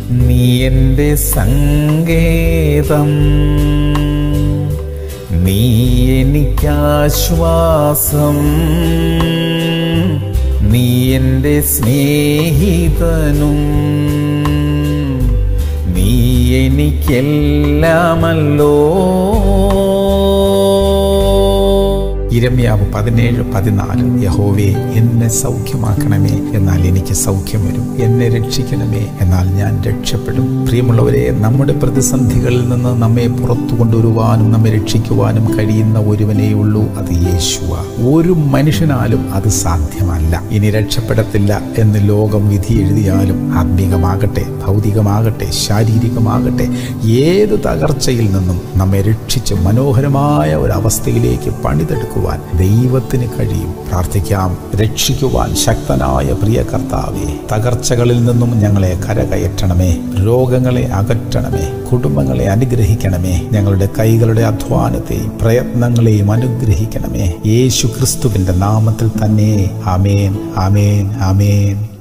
നീ എൻ്റെ സങ്കേതം നീ എനിക്കാശ്വാസം നീ എൻ്റെ സ്നേഹിതനും നീ എനിക്കെല്ലാമല്ലോ ഇരമ്യാവ് പതിനേഴ് പതിനാല് യഹോവേ എന്നെ സൗഖ്യമാക്കണമേ എന്നാൽ എനിക്ക് സൗഖ്യം വരും എന്നെ രക്ഷിക്കണമേ എന്നാൽ ഞാൻ രക്ഷപ്പെടും പ്രിയമുള്ളവരെ നമ്മുടെ പ്രതിസന്ധികളിൽ നിന്ന് നമ്മെ പുറത്തു കൊണ്ടുവരുവാനും നമ്മെ രക്ഷിക്കുവാനും കഴിയുന്ന ഒരുവനേ ഉള്ളൂ അത് യേശുവ ഒരു മനുഷ്യനാലും അത് സാധ്യമല്ല ഇനി രക്ഷപ്പെടത്തില്ല എന്ന് ലോകം വിധി എഴുതിയാലും ആത്മീകമാകട്ടെ ഭൗതികമാകട്ടെ ശാരീരികമാകട്ടെ ഏത് തകർച്ചയിൽ നിന്നും നമ്മെ രക്ഷിച്ച് മനോഹരമായ ഒരവസ്ഥയിലേക്ക് പണിതെടുക്കുവാൻ ദൈവത്തിന് കഴിയും പ്രാർത്ഥിക്കാം രക്ഷിക്കുവാൻ ശക്തനായ പ്രിയ കർത്താവെ തകർച്ചകളിൽ നിന്നും ഞങ്ങളെ കരകയറ്റണമേ രോഗങ്ങളെ അകറ്റണമേ കുടുംബങ്ങളെ അനുഗ്രഹിക്കണമേ ഞങ്ങളുടെ കൈകളുടെ അധ്വാനത്തെയും പ്രയത്നങ്ങളെയും അനുഗ്രഹിക്കണമേ യേശു ക്രിസ്തുവിന്റെ നാമത്തിൽ തന്നെ ആമേൻ ആമേൻ ആമേൻ